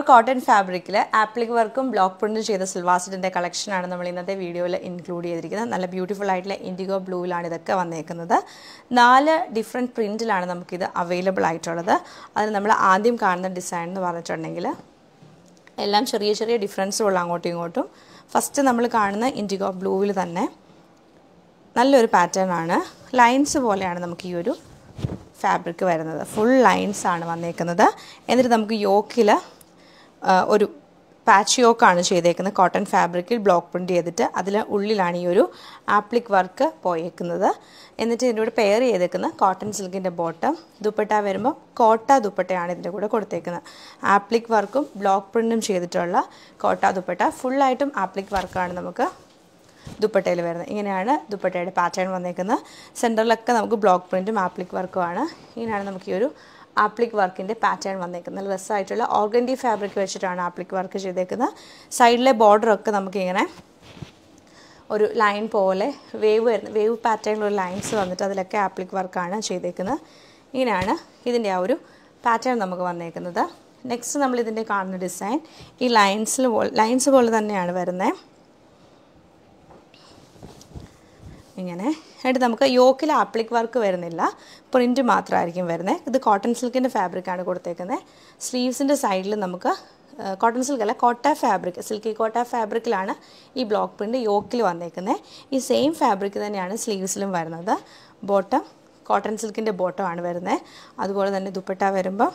cotton ഫാബ്രിക്കിൽ appliqué വർക്കും block print ചെയ്ത സിൽവാസിറ്റിൻ്റെ കളക്ഷനാണ് നമ്മൾ ഇന്നത്തെ വീഡിയോയിൽ ഇൻക്ലൂഡ് ചെയ്തിരിക്കുന്നത് നല്ല ബ്യൂട്ടിഫുൾ ആയിട്ടുള്ള ഇൻഡിഗോ ബ്ലൂവിലാണ് ഇതൊക്കെ വന്നേക്കുന്നത് നാല് ഡിഫറെൻറ്റ് പ്രിൻറ്റിലാണ് നമുക്കിത് അവൈലബിൾ ആയിട്ടുള്ളത് അതിന് നമ്മൾ ആദ്യം കാണുന്ന ഡിസൈൻ എന്ന് പറഞ്ഞിട്ടുണ്ടെങ്കിൽ എല്ലാം ചെറിയ ചെറിയ ഡിഫറൻസുള്ള അങ്ങോട്ടും ഇങ്ങോട്ടും ഫസ്റ്റ് നമ്മൾ കാണുന്ന ഇൻഡിഗോ ബ്ലൂവിൽ തന്നെ നല്ലൊരു പാറ്റേൺ ആണ് ലൈൻസ് പോലെയാണ് നമുക്ക് ഈ ഒരു ഫാബ്രിക് വരുന്നത് ഫുൾ ലൈൻസ് ആണ് വന്നേക്കുന്നത് എന്നിട്ട് നമുക്ക് യോക്കിൽ ഒരു പാച്ച് യോക്കാണ് ചെയ്തേക്കുന്നത് കോട്ടൺ ഫാബ്രിക്കിൽ ബ്ലോക്ക് പ്രിൻ്റ് ചെയ്തിട്ട് അതിൽ ഉള്ളിലാണ് ഈ ഒരു ആപ്ലിക് വർക്ക് പോയേക്കുന്നത് എന്നിട്ട് ഇതിൻ്റെ കൂടെ പെയർ ചെയ്തേക്കുന്ന കോട്ടൺ സിൽക്കിൻ്റെ ബോട്ടം ദുപ്പട്ട വരുമ്പോൾ കോട്ട ദുപ്പട്ടയാണ് ഇതിൻ്റെ കൂടെ കൊടുത്തേക്കുന്നത് ആപ്ലിക് വർക്കും ബ്ലോക്ക് പ്രിൻറ്റും ചെയ്തിട്ടുള്ള കോട്ട ദുപ്പട്ട ഫുള്ളായിട്ടും ആപ്ലിക് വർക്കാണ് നമുക്ക് ദുപ്പട്ടയിൽ വരുന്നത് ഇങ്ങനെയാണ് ദുപ്പട്ടയുടെ പാറ്റേൺ വന്നേക്കുന്നത് സെൻറ്ററിലൊക്കെ നമുക്ക് ബ്ലോക്ക് പ്രിൻറ്റും ആപ്ലിക് വർക്കുമാണ് ഇങ്ങനെയാണ് നമുക്ക് ഈ ഒരു ആപ്ലിക് വർക്കിൻ്റെ പാറ്റേൺ വന്നേക്കുന്നത് നല്ല രസമായിട്ടുള്ള ഓർഗൻഡി ഫാബ്രിക് വെച്ചിട്ടാണ് ആപ്ലിക് വർക്ക് ചെയ്തേക്കുന്നത് സൈഡിലെ ബോർഡറൊക്കെ നമുക്കിങ്ങനെ ഒരു ലൈൻ പോലെ വേവ് വരുന്ന വേവ് പാറ്റേണിലുള്ള ലൈൻസ് വന്നിട്ട് അതിലൊക്കെ ആപ്ലിക് വർക്കാണ് ചെയ്തേക്കുന്നത് ഇങ്ങനെയാണ് ഇതിൻ്റെ ആ ഒരു പാറ്റേൺ നമുക്ക് വന്നേക്കുന്നത് നെക്സ്റ്റ് നമ്മൾ ഇതിൻ്റെ കാണുന്ന ഡിസൈൻ ഈ ലൈൻസിൽ പോലെ ലൈൻസ് പോലെ തന്നെയാണ് വരുന്നത് ഇങ്ങനെ എന്നിട്ട് നമുക്ക് യോക്കിൽ ആപ്ലിക് വർക്ക് വരുന്നില്ല പ്രിൻറ്റ് മാത്രമായിരിക്കും വരുന്നത് ഇത് കോട്ടൺ സിൽക്കിൻ്റെ ഫാബ്രിക്കാണ് കൊടുത്തേക്കുന്നത് സ്ലീവ്സിൻ്റെ സൈഡിൽ നമുക്ക് കോട്ടൺ സിൽക്ക് അല്ല കോട്ട ഫാബ്രിക് സിൽക്കി കോട്ട ഫാബ്രിക്കിലാണ് ഈ ബ്ലോക്ക് പ്രിൻറ്റ് യോക്കിൽ വന്നേക്കുന്നത് ഈ സെയിം ഫാബ്രിക് തന്നെയാണ് സ്ലീവ്സിലും വരുന്നത് ബോട്ടം കോട്ടൺ സിൽക്കിൻ്റെ ബോട്ടമാണ് വരുന്നത് അതുപോലെ തന്നെ ദുപ്പട്ട വരുമ്പോൾ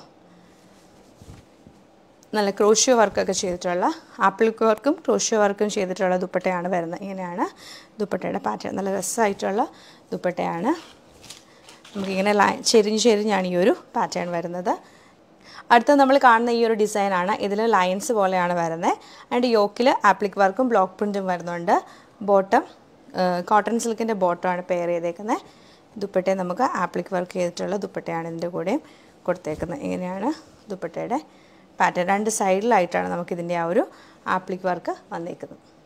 നല്ല ക്രോഷ്യോ വർക്കൊക്കെ ചെയ്തിട്ടുള്ള ആപ്പിൾ വർക്കും ക്രോഷ്യോ വർക്കും ചെയ്തിട്ടുള്ള ദുപ്പട്ടയാണ് വരുന്നത് ഇങ്ങനെയാണ് ദുപ്പട്ടയുടെ പാറ്റേൺ നല്ല രസമായിട്ടുള്ള ദുപ്പട്ടയാണ് നമുക്കിങ്ങനെ ലൈ ചെരിഞ്ഞ് ചെരിഞ്ഞാണ് ഈ ഒരു പാറ്റേൺ വരുന്നത് അടുത്ത നമ്മൾ കാണുന്ന ഈ ഒരു ഡിസൈനാണ് ഇതിൽ ലൈൻസ് പോലെയാണ് വരുന്നത് അതിൻ്റെ യോക്കിൽ ആപ്ലിക് വർക്കും ബ്ലോക്ക് പ്രിൻറ്റും വരുന്നുണ്ട് ബോട്ടം കോട്ടൺ സിൽക്കിൻ്റെ ബോട്ടമാണ് പെയർ ചെയ്തേക്കുന്നത് ദുപ്പട്ടയെ നമുക്ക് ആപ്ലിക് വർക്ക് ചെയ്തിട്ടുള്ള ദുപ്പട്ടയാണ് ഇതിൻ്റെ കൂടെയും കൊടുത്തേക്കുന്നത് ഇങ്ങനെയാണ് ദുപ്പട്ടയുടെ പാറ്റേൺ രണ്ട് സൈഡിലായിട്ടാണ് നമുക്കിതിൻ്റെ ആ ഒരു ആപ്ലിക് വർക്ക് വന്നേക്കുന്നത്